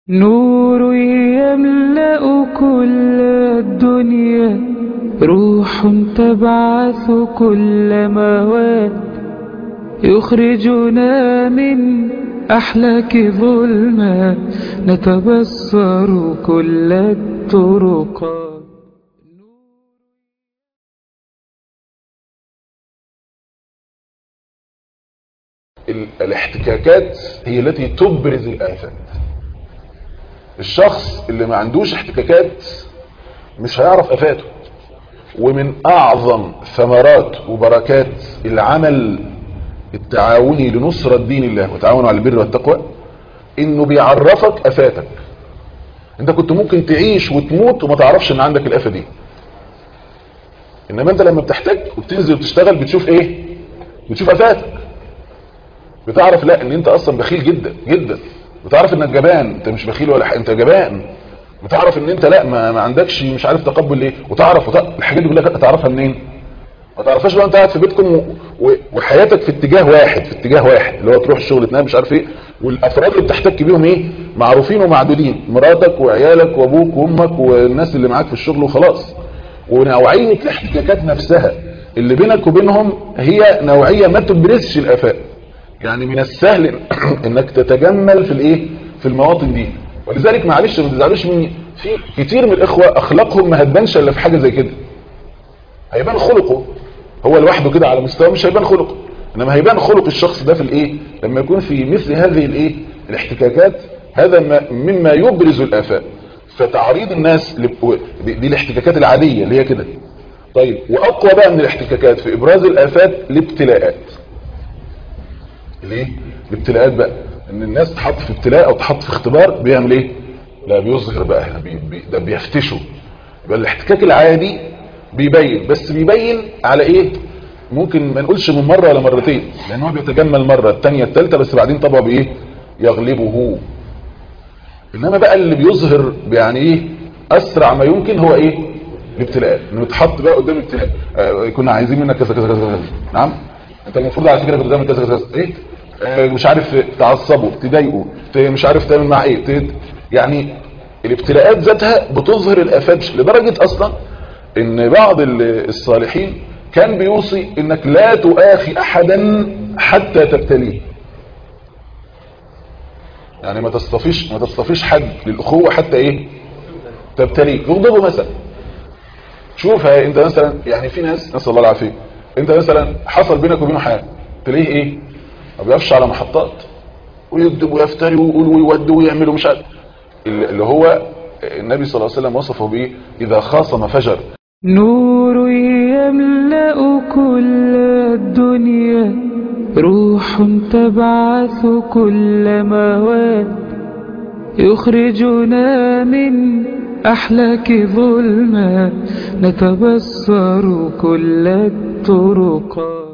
نور يملأ كل الدنيا روح تبعث كل مواد يخرجنا من أحلاك ظلمات نتبصر كل الطرقات ال- الاحتكاكات هي التي تبرز الآفات الشخص اللي ما عندوش احتكاكات مش هيعرف آفاته ومن أعظم ثمرات وبركات العمل التعاوني لنصرة دين الله وتعاونوا على البر والتقوى انه بيعرفك آفاتك انت كنت ممكن تعيش وتموت وما تعرفش ان عندك الآفة دي انما انت لما بتحتاج وبتنزل وتشتغل بتشوف ايه بتشوف آفاتك بتعرف لا ان انت اصلا بخيل جدا جدا بتعرف انك جبان انت مش بخيل ولا حاجه انت جبان بتعرف ان انت لا ما, ما عندكش مش عارف تقبل ليه وتعرف وتعرف الحاجات دي كلها تعرفها منين ما تعرفهاش بقى انت قاعد في بيتكم و... و... وحياتك في اتجاه واحد في اتجاه واحد اللي هو تروح الشغل تنام مش عارف ايه والافراد اللي بتحتك بيهم ايه معروفين ومعدودين مراتك وعيالك وابوك وامك والناس اللي معاك في الشغل وخلاص ونوعيه الاحتكاكات نفسها اللي بينك وبينهم هي نوعيه ما تبرزش الافات يعني من السهل انك تتجمل في الايه في المواطن دي ولذلك معلش ما تزعلوش مني في كتير من الاخوه اخلاقهم ما هتبانش الا في حاجه زي كده هيبان خلقه هو لوحده كده على مستوى مش هيبان خلقه انما هيبان خلق الشخص ده في الايه لما يكون في مثل هذه الايه الاحتكاكات هذا ما مما يبرز الافات فتعريض الناس لب- دي الاحتكاكات العاديه اللي هي كده طيب واقوى بقى من الاحتكاكات في ابراز الافات الابتلاءات ليه الابتلاءات بقى ان الناس تحط في ابتلاء او تحط في اختبار بيعمل ايه لا بيظهر بقى بي بي ده بيفتشوا يبقى الاحتكاك العادي بيبين بس بيبين على ايه ممكن ما نقولش من مره ولا مرتين لان هو بيتجمل مره الثانيه الثالثه بس بعدين طبعا بايه يغلبه انما بقى اللي بيظهر يعني ايه اسرع ما يمكن هو ايه الابتلاءات انه يتحط بقى قدام ابتلاء آه كنا عايزين منك كذا كذا كذا كذا نعم انت المفروض على فكره كنت تعمل كذا كذا كذا ايه آه مش عارف تعصبه تضايقه ت- مش عارف تعمل معاه ايه ت- يعني الابتلاءات ذاتها بتظهر الافات بش- لدرجه اصلا ان بعض ال- الصالحين كان بيوصي انك لا تؤاخي احدا حتى تبتليه يعني ما تصطفيش ما تصطفيش حد للاخوه حتى ايه تبتليه يغضبه مثلا شوف ها انت مثلا يعني في ناس نسال الله العافيه انت مثلا حصل بينك وبينه حاجه تلاقيه ايه ما بيقفش على محطات ويكذب ويفتري ويقول ويود ويعمل ومش عارف اللي هو النبي صلى الله عليه وسلم وصفه بايه اذا خاصم فجر نور يملأ كل الدنيا روح تبعث كل مواد يخرجنا من أحلاك ظلمات نتبصر كل الطرقات